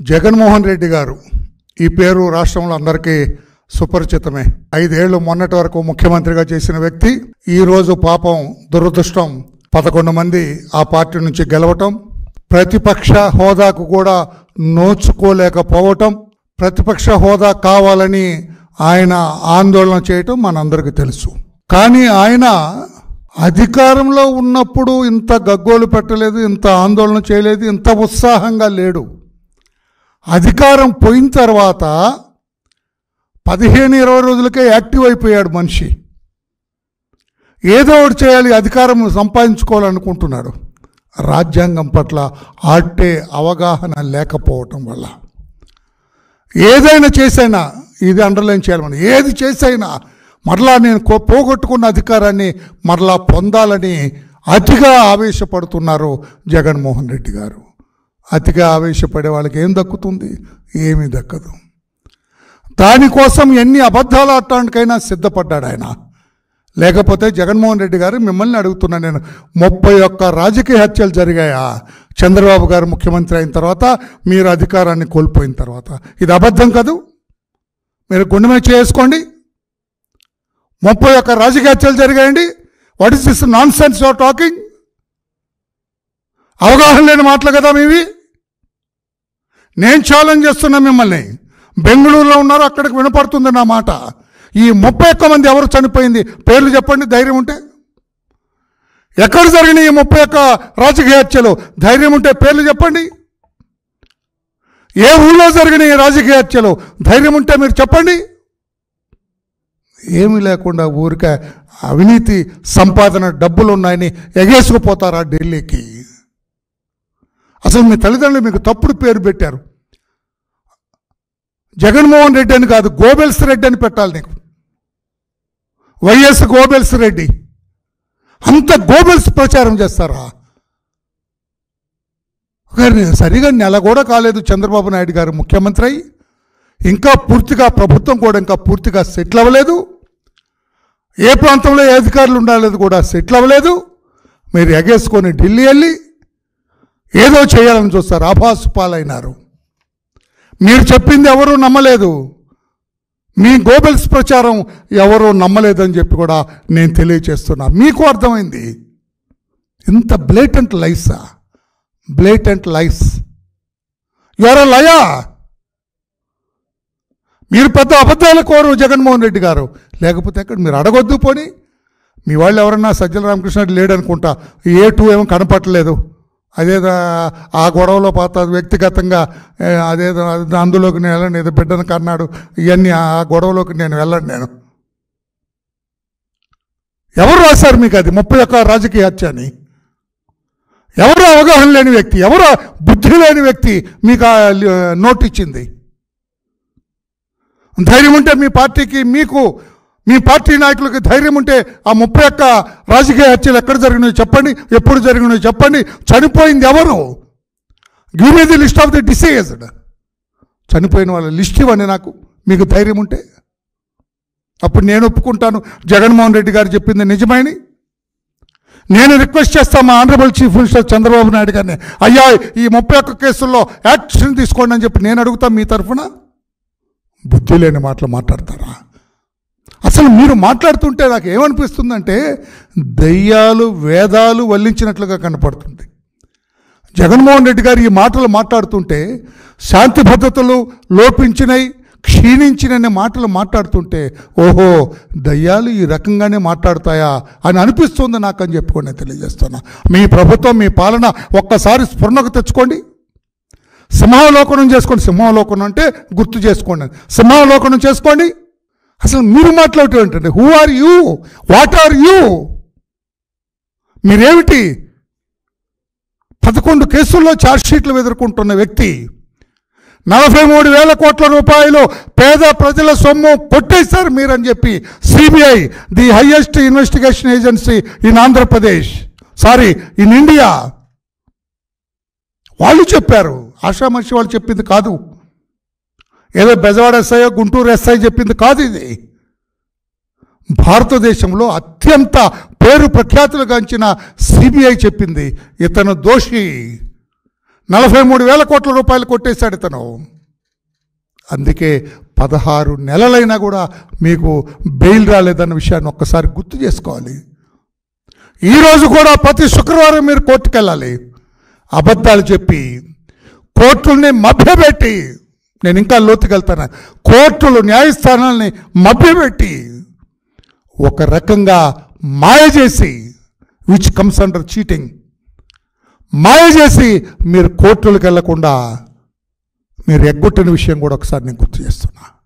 జగన్మోహన్ రెడ్డి గారు ఈ పేరు రాష్ట్రంలో అందరికీ సుపరిచితమే ఐదేళ్లు మొన్నటి వరకు ముఖ్యమంత్రిగా చేసిన వ్యక్తి ఈ రోజు పాపం దురదృష్టం పదకొండు మంది ఆ పార్టీ నుంచి గెలవటం ప్రతిపక్ష హోదాకు కూడా నోచుకోలేకపోవటం ప్రతిపక్ష హోదా కావాలని ఆయన ఆందోళన చేయటం మనందరికీ తెలుసు కానీ ఆయన అధికారంలో ఉన్నప్పుడు ఇంత గగ్గోలు పెట్టలేదు ఇంత ఆందోళన చేయలేదు ఇంత ఉత్సాహంగా లేడు అధికారం పోయిన తర్వాత పదిహేను ఇరవై రోజులకే యాక్టివ్ అయిపోయాడు మనిషి ఏదో ఒకటి చేయాలి అధికారం సంపాదించుకోవాలనుకుంటున్నాడు రాజ్యాంగం పట్ల ఆటే అవగాహన లేకపోవటం వల్ల ఏదైనా చేసైనా ఇది అండర్లైన్ చేయాలి మనం ఏది చేసైనా మరలా నేను కో- పోగొట్టుకున్న అధికారాన్ని మరలా పొందాలని అతిగా ఆవేశపడుతున్నారు జగన్మోహన్ రెడ్డి గారు అతిగా ఆవేశపడే వాళ్ళకి ఏం దక్కుతుంది ఏమీ దక్కదు దానికోసం ఎన్ని అబద్ధాలు ఆడటానికైనా సిద్ధపడ్డాడు ఆయన లేకపోతే జగన్మోహన్ రెడ్డి గారు మిమ్మల్ని అడుగుతున్నా నేను ముప్పై ఒక్క రాజకీయ హత్యలు జరిగాయా చంద్రబాబు గారు ముఖ్యమంత్రి అయిన తర్వాత మీరు అధికారాన్ని కోల్పోయిన తర్వాత ఇది అబద్ధం కాదు మీరు గుండె మీద చేసుకోండి ముప్పై ఒక్క రాజకీయ హత్యలు జరిగాయండి what is this nonsense your talking అవగాహన లేని మాటలు కదా మీవి నేను ఛాలెంజ్ చేస్తున్నా మిమ్మల్ని బెంగళూరులో ఉన్నారు అక్కడికి వినపడుతుంది నా మాట ఈ ముప్పై ఒక్క మంది ఎవరు చనిపోయింది పేర్లు చెప్పండి ధైర్యం ఉంటే ఎక్కడ జరిగిన ఈ ముప్పై ఒక్క రాజకీయ హత్యలు ధైర్యం ఉంటే పేర్లు చెప్పండి ఏ ఊళ్ళో జరిగిన ఈ రాజకీయ హత్యలు ధైర్యం ఉంటే మీరు చెప్పండి ఏమీ లేకుండా ఊరికే అవినీతి సంపాదన డబ్బులు ఉన్నాయని ఎగేసుకుపోతారా ఢిల్లీకి అసలు మీ తల్లిదండ్రులు మీకు తప్పుడు పేరు పెట్టారు జగన్మోహన్ రెడ్డి అని కాదు గోబెల్స్ రెడ్డి అని పెట్టాలి నీకు వైఎస్ గోబెల్స్ రెడ్డి అంత గోబెల్స్ ప్రచారం చేస్తారా కానీ సరిగా నెల కూడా కాలేదు చంద్రబాబు నాయుడు గారు ముఖ్యమంత్రి అయి ఇంకా పూర్తిగా ప్రభుత్వం కూడా ఇంకా పూర్తిగా సెటిల్ అవ్వలేదు ఏ ప్రాంతంలో ఏ అధికారులు ఉండాలేదు కూడా సెటిల్ అవ్వలేదు మీరు ఎగేసుకొని ఢిల్లీ వెళ్ళి ఏదో చేయాలని చూస్తారు ఆభాసు పాలైనారు మీరు చెప్పింది ఎవరూ నమ్మలేదు మీ గోబెల్స్ ప్రచారం ఎవరూ నమ్మలేదని చెప్పి కూడా నేను తెలియచేస్తున్నా మీకు అర్థమైంది ఇంత బ్లేటెంట్ లైసా బ్లేటెంట్ లైస్ ఎవరో లయా మీరు పెద్ద అబద్ధాల కోరు జగన్మోహన్ రెడ్డి గారు లేకపోతే ఎక్కడ మీరు అడగొద్దు పోని మీ వాళ్ళు ఎవరన్నా సజ్జల రామకృష్ణ లేడు అనుకుంటా ఏ టూ ఏమో కనపట్టలేదు అదేదో ఆ గొడవలో పాత వ్యక్తిగతంగా ఏ, అదేదో అది అందులోకి నేను వెళ్ళను ఏదో బిడ్డను కన్నాడు ఇవన్నీ ఆ గొడవలోకి నేను వెళ్ళను నేను ఎవరు రాశారు మీకు అది ముప్పై ఒక్క రాజకీయ హత్య అని ఎవరు అవగాహన లేని వ్యక్తి ఎవరు బుద్ధి లేని వ్యక్తి మీకు ఆ లి- నోట్ ఇచ్చింది ధైర్యం ఉంటే మీ పార్టీకి మీకు మీ పార్టీ నాయకులకి ధైర్యం ఉంటే ఆ ముప్పై ఒక్క రాజకీయ హత్యలు ఎక్కడ జరిగినాయో చెప్పండి ఎప్పుడు జరిగినాయో చెప్పండి చనిపోయింది ఎవరు give me the list of the deceased చనిపోయిన వాళ్ళ లిస్ట్ ఇవ్వండి నాకు మీకు ధైర్యం ఉంటే అప్పుడు నేను ఒప్పుకుంటాను జగన్మోహన్ రెడ్డి గారు చెప్పింది నిజమని నేను రిక్వెస్ట్ చేస్తాను మా honourable chief minister Chandrababu Naidu గారిని అయ్యా ఈ ముప్పై ఒక్క కేసుల్లో యాక్షన్ తీసుకోండి అని చెప్పి నేను అడుగుతాను మీ తరఫున బుద్ధి లేని మాటలు మాట్లాడతారా అసలు మీరు మాట్లాడుతుంటే నాకు ఏమనిపిస్తుందంటే దయ్యాలు వేదాలు వల్లించినట్లుగా కనపడుతుంది జగన్మోహన్ రెడ్డి గారు ఈ మాటలు మాట్లాడుతుంటే శాంతి భద్రతలు లోపించినవి క్షీణించినన్ని మాటలు మాట్లాడుతుంటే ఓహో దయ్యాలు ఈ రకంగానే మాట్లాడతాయా అని అనిపిస్తుంది నాకు అని చెప్పుకొని నేను తెలియజేస్తున్నా మీ ప్రభుత్వం మీ పాలన ఒక్కసారి స్ఫురణకు తెచ్చుకోండి సింహావలోకనం చేసుకోండి సింహావలోకనం అంటే గుర్తు చేసుకోండి సింహావలోకనం చేసుకోండి అసలు మీరు మాట్లాడటం ఏంటండి who are you what are you మీరేమిటి పదకొండు కేసుల్లో ఛార్జ్షీట్లు ఎదుర్కొంటున్న వ్యక్తి నలభై మూడు వేల కోట్ల రూపాయలు పేద ప్రజల సొమ్ము కొట్టేశారు మీరని చెప్పి CBI the highest investigation agency in Andhra Pradesh sorry in India వాళ్ళు చెప్పారు ఆషామర్షి వాళ్ళు చెప్పింది కాదు ఏదో బెజవాడ ఎస్ఐ గుంటూరు ఎస్ఐ చెప్పింది కాదు ఇది భారతదేశంలో అత్యంత పేరు ప్రఖ్యాతులు గాంచిన సిబిఐ చెప్పింది ఇతను దోషి నలభై మూడు వేల కోట్ల రూపాయలు కొట్టేశాడు ఇతను అందుకే పదహారు నెలలైనా కూడా మీకు బెయిల్ రాలేదన్న విషయాన్ని ఒక్కసారి గుర్తు చేసుకోవాలి ఈరోజు కూడా ప్రతి శుక్రవారం మీరు కోర్టుకు వెళ్ళాలి అబద్ధాలు చెప్పి కోర్టుల్ని మభ్యపెట్టి నేను ఇంకా లోతుకెళ్తాను కోర్టులు న్యాయస్థానాల్ని మభ్యపెట్టి ఒక రకంగా మాయ చేసి విచ్ కమ్స్ అండర్ చీటింగ్ మాయ చేసి మీరు కోర్టులకు వెళ్లకుండా మీరు ఎగ్గొట్టిన విషయం కూడా ఒకసారి నేను గుర్తు చేస్తున్నా